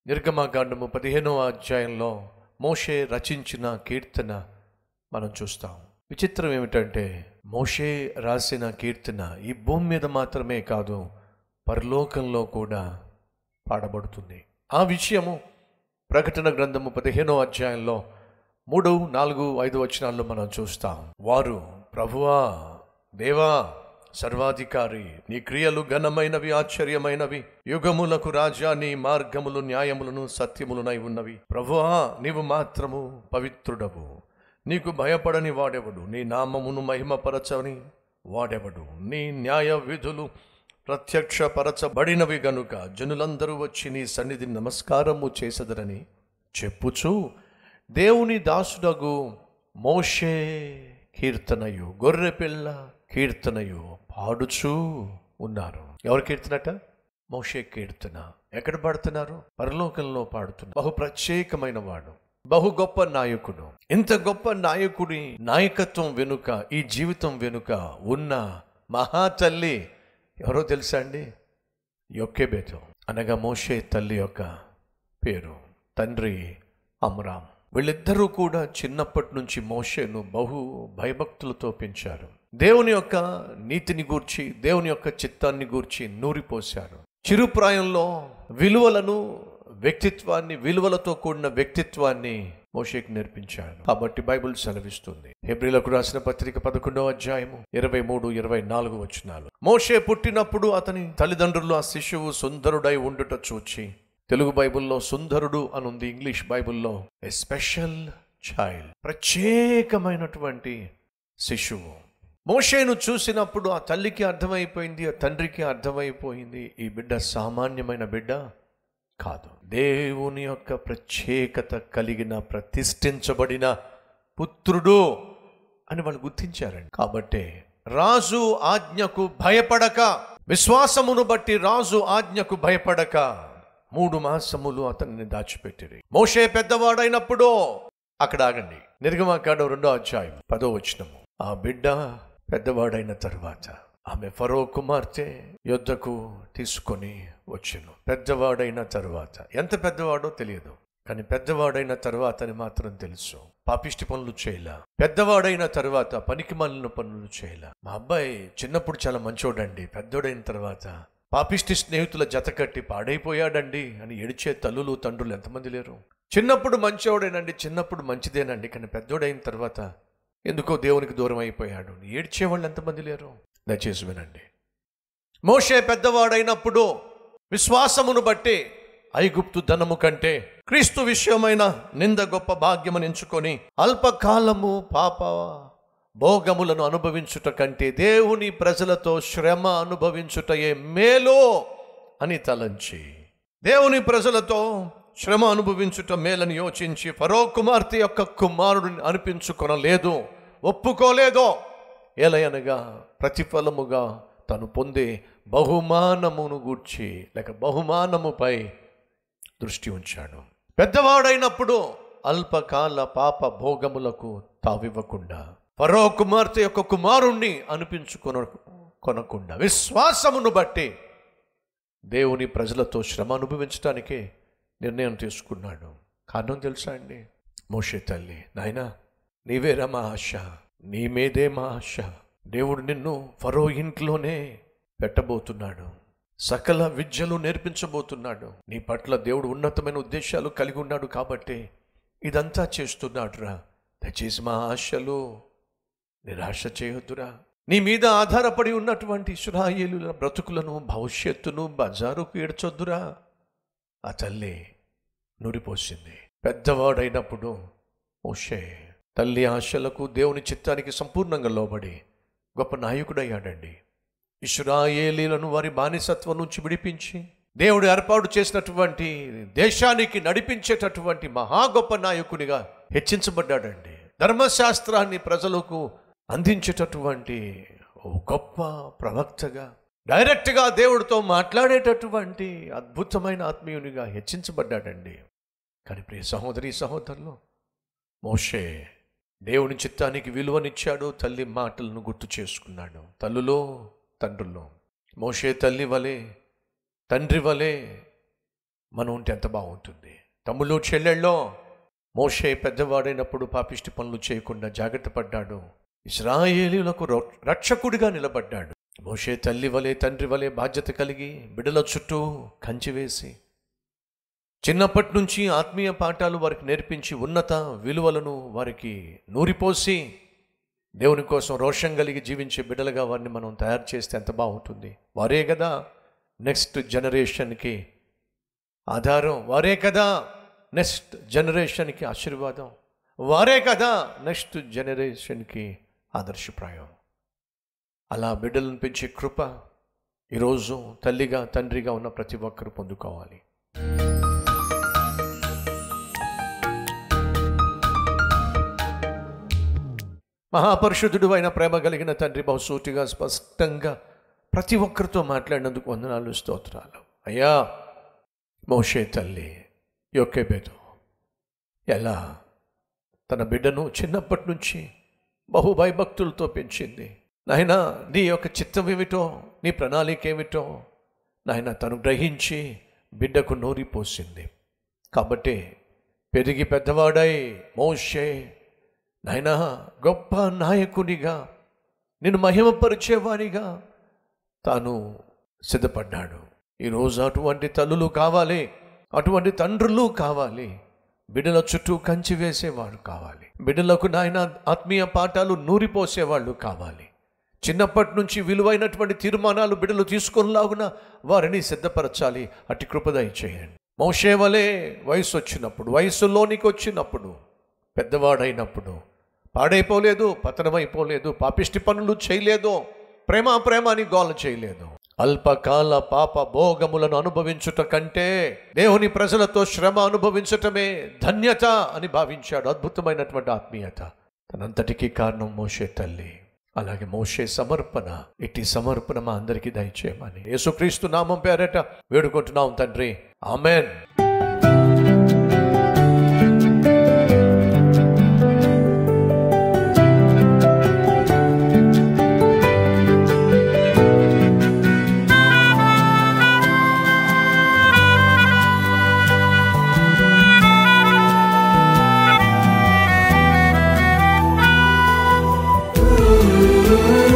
నిర్గమకాండము పదిహేనవ అధ్యాయంలో మోషే రచించిన కీర్తన మనం చూస్తాం విచిత్రం ఏమిటంటే మోషే రాసిన కీర్తన ఈ భూమి మీద మాత్రమే కాదు పరలోకంలో కూడా పాడబడుతుంది ఆ విషయము ప్రకటన గ్రంథము పదిహేనో అధ్యాయంలో మూడు నాలుగు ఐదు వచనాల్లో మనం చూస్తాం వారు ప్రభువా దేవా సర్వాధికారి నీ క్రియలు ఘనమైనవి ఆశ్చర్యమైనవి యుగములకు రాజా నీ మార్గములు న్యాయములను సత్యములునై ఉన్నవి ప్రభువా నీవు మాత్రము పవిత్రుడవు నీకు భయపడని వాడెవడు నీ నామమును మహిమపరచని వాడెవడు నీ న్యాయ విధులు ప్రత్యక్షపరచబడినవి గనుక జనులందరూ వచ్చి నీ సన్నిధి నమస్కారము చేసదరని చెప్పుచు దేవుని దాసుడగు మోషే కీర్తనయు గొర్రెపిల్ల కీర్తనయు పాడుచూ ఉన్నారు ఎవరు కీర్తనట మోషే కీర్తన ఎక్కడ పాడుతున్నారు పరలోకంలో పాడుతున్నారు బహు ప్రత్యేకమైన వాడు బహు గొప్ప నాయకుడు ఇంత గొప్ప నాయకుడి నాయకత్వం వెనుక ఈ జీవితం వెనుక ఉన్న మహాతల్లి ఎవరో తెలుసా అండి యొక్కెబేతు అనగా మోషే తల్లి యొక్క పేరు తండ్రి అమ్రామ్ వీళ్ళిద్దరూ కూడా చిన్నప్పటి నుంచి మోషేను బహు భయభక్తులతో పెంచారు దేవుని యొక్క నీతిని గూర్చి దేవుని యొక్క చిత్తాన్ని గూర్చి నూరిపోశారు చిరుప్రాయంలో విలువలను వ్యక్తిత్వాన్ని విలువలతో కూడిన వ్యక్తిత్వాన్ని మోషేకి నేర్పించాడు కాబట్టి బైబిల్ సెలవిస్తుంది హెబ్రిలకు రాసిన పత్రిక పదకొండవ అధ్యాయము ఇరవై మూడు ఇరవై నాలుగు వచనాలు మోషే పుట్టినప్పుడు అతని తల్లిదండ్రులు ఆ శిశువు సుందరుడై ఉండుట చూచి తెలుగు బైబిల్లో సుందరుడు అని ఉంది ఇంగ్లీష్ బైబిల్లో ఎ స్పెషల్ చైల్డ్ ప్రత్యేకమైనటువంటి శిశువు మోషేను చూసినప్పుడు ఆ తల్లికి అర్థమైపోయింది ఆ తండ్రికి అర్థమైపోయింది ఈ బిడ్డ సామాన్యమైన బిడ్డ కాదు దేవుని యొక్క ప్రత్యేకత కలిగిన ప్రతిష్ఠించబడిన పుత్రుడు అని వాళ్ళు గుర్తించారండి కాబట్టి రాజు ఆజ్ఞకు భయపడక విశ్వాసమును బట్టి రాజు ఆజ్ఞకు భయపడక మూడు మాసములు అతన్ని దాచిపెట్టిరి మోషే పెద్దవాడైనప్పుడు అక్కడ ఆగండి నిర్గమాకాండం రెండో అధ్యాయం పదో వచనము ఆ బిడ్డ పెద్దవాడైన తర్వాత ఆమె ఫరో కుమార్తె యుద్ధకు తీసుకొని వచ్చెను పెద్దవాడైన తర్వాత ఎంత పెద్దవాడో తెలియదు కానీ పెద్దవాడైన తర్వాత అని మాత్రం తెలుసు పాపిష్టి పనులు చేయలా పెద్దవాడైన తర్వాత పనికి మాలిన పనులు చేయలా మా అబ్బాయి చిన్నప్పుడు చాలా మంచోడండి పెద్దోడైన తర్వాత పాపిష్టి స్నేహితుల జత కట్టి పాడైపోయాడండి అని ఏడిచే తల్లులు తండ్రులు ఎంతమంది లేరు చిన్నప్పుడు మంచివాడేనండి చిన్నప్పుడు మంచిదేనండి కానీ పెద్దోడైన తర్వాత ఎందుకో దేవునికి దూరం అయిపోయాడు ఏడ్చే వాళ్ళు ఎంతమంది లేరు దయచేసి వినండి మోషే పెద్దవాడైనప్పుడు విశ్వాసమును బట్టి ఐగుప్తు ధనము కంటే క్రీస్తు విషయమైన నింద గొప్ప భాగ్యమును ఎంచుకొని అల్పకాలము పాప భోగములను అనుభవించుట కంటే దేవుని ప్రజలతో శ్రమ అనుభవించుటయే మేలు అని తలంచి దేవుని ప్రజలతో శ్రమ అనుభవించుట మేలని యోచించి ఫరో కుమార్తె యొక్క కుమారుడిని అనిపించుకొనలేదు ఒప్పుకోలేదో ఎలయనగా ప్రతిఫలముగా తను పొందే బహుమానమును గూర్చి లేక బహుమానముపై దృష్టి ఉంచాడు పెద్దవాడైనప్పుడు అల్పకాల పాప భోగములకు తావివ్వకుండా ఫరో కుమార్తె యొక్క కుమారుణ్ణి అనిపించుకొన కొనకుండా విశ్వాసమును బట్టి దేవుని ప్రజలతో శ్రమ అనుభవించడానికే నిర్ణయం తీసుకున్నాడు కారణం తెలుసా అండి మోషే తల్లి నాయనా నీవేరా మా ఆశ నీ మీదే మా ఆశ దేవుడు నిన్ను ఫరో ఇంట్లోనే పెట్టబోతున్నాడు సకల విద్యలు నేర్పించబోతున్నాడు నీ పట్ల దేవుడు ఉన్నతమైన ఉద్దేశాలు కలిగి ఉన్నాడు కాబట్టి ఇదంతా చేస్తున్నాడురా దయచేసి మా ఆశలు నిరాశ చేయొద్దురా నీ మీద ఆధారపడి ఉన్నటువంటి ఇస్రాయేలుల బ్రతుకులను భవిష్యత్తును బజారుకు ఏడ్చొద్దురా ఆ తల్లి నూరిపోసింది పెద్దవాడైనప్పుడు మోషే తల్లి ఆశలకు దేవుని చిత్తానికి సంపూర్ణంగా లోబడి గొప్ప నాయకుడయ్యాడండి ఇస్రాయేలీలను వారి బానిసత్వం నుంచి విడిపించి దేవుడు ఏర్పాటు చేసినటువంటి దేశానికి నడిపించేటటువంటి మహా గొప్ప నాయకునిగా హెచ్చించబడ్డాడండి ధర్మశాస్త్రాన్ని ప్రజలకు అందించేటటువంటి ఓ గొప్ప ప్రవక్తగా డైరెక్ట్గా దేవుడితో మాట్లాడేటటువంటి అద్భుతమైన ఆత్మీయునిగా హెచ్చించబడ్డాడండి కానీ ప్రియ సహోదరి సహోదరులు మోషే దేవుని చిత్తానికి విలువనిచ్చాడు తల్లి మాటలను గుర్తు చేసుకున్నాడు తల్లులో తండ్రుల్లో మోషే తల్లి వలె తండ్రి వలె మనం ఉంటే ఎంత బాగుంటుంది తమ్ముళ్ళు చెల్లెళ్ళో మోషే పెద్దవాడైనప్పుడు పాపిష్టి పనులు చేయకుండా జాగ్రత్త పడ్డాడు ఇస్రాయేలీలకు రొ- రక్షకుడిగా నిలబడ్డాడు మోషే తల్లి వలె తండ్రి వలె బాధ్యత కలిగి బిడల చుట్టూ కంచి వేసి చిన్నప్పటి నుంచి ఆత్మీయ పాఠాలు వారికి నేర్పించి ఉన్నత విలువలను వారికి నూరిపోసి దేవుని కోసం రోషం కలిగి జీవించే బిడ్డలుగా వారిని మనం తయారు చేస్తే ఎంత బాగుంటుంది వారే కదా నెక్స్ట్ జనరేషన్కి ఆధారం వారే కదా నెక్స్ట్ జనరేషన్కి ఆశీర్వాదం వారే కదా నెక్స్ట్ జనరేషన్కి ఆదర్శప్రాయం అలా బిడ్డలను పెంచే కృప ఈరోజు తల్లిగా తండ్రిగా ఉన్న ప్రతి ఒక్కరు పొందుకోవాలి మహాపరిశుద్ధుడు అయిన ప్రేమ కలిగిన తండ్రి బహుసూటిగా స్పష్టంగా ప్రతి ఒక్కరితో మాట్లాడినందుకు వందనాలు స్తోత్రాలు అయ్యా మోషే తల్లి యొక్కేబేదు ఎలా తన బిడ్డను చిన్నప్పటి నుంచి బహు భయభక్తులతో పెంచింది నాయన నీ యొక్క చిత్తం ఏమిటో నీ ప్రణాళిక ఏమిటో నాయన తను గ్రహించి బిడ్డకు నూరిపోసింది కాబట్టి పెరిగి పెద్దవాడై మోషే నాయన గొప్ప నాయకునిగా నిన్ను మహిమపరిచేవానిగా తాను సిద్ధపడ్డాడు ఈరోజు అటువంటి తల్లులు కావాలి అటువంటి తండ్రులు కావాలి బిడ్డల చుట్టూ కంచి వేసేవాడు కావాలి బిడ్డలకు నాయన ఆత్మీయ పాఠాలు నూరిపోసేవాళ్ళు కావాలి చిన్నప్పటి నుంచి విలువైనటువంటి తీర్మానాలు బిడ్డలు తీసుకునిలాగున వారిని సిద్ధపరచాలి అట్టి కృపదయ చేయండి మోషే వలె వయసు వచ్చినప్పుడు వయసులోనికి వచ్చినప్పుడు పెద్దవాడైనప్పుడు పాడైపోలేదు పతనమైపోలేదు పాపిష్టి పనులు చేయలేదు ప్రేమ ప్రేమ అని గోల చేయలేదు అల్పకాల పాప భోగములను అనుభవించుట కంటే దేవుని ప్రజలతో శ్రమ అనుభవించటమే ధన్యత అని భావించాడు అద్భుతమైనటువంటి ఆత్మీయత తనంతటికీ కారణం మోషే తల్లి అలాగే మోషే సమర్పణ ఇట్టి సమర్పణ మా అందరికీ దయచేయమని యేసుక్రీస్తు నామం పేరట వేడుకుంటున్నాం తండ్రి ఆమెన్ Ooh.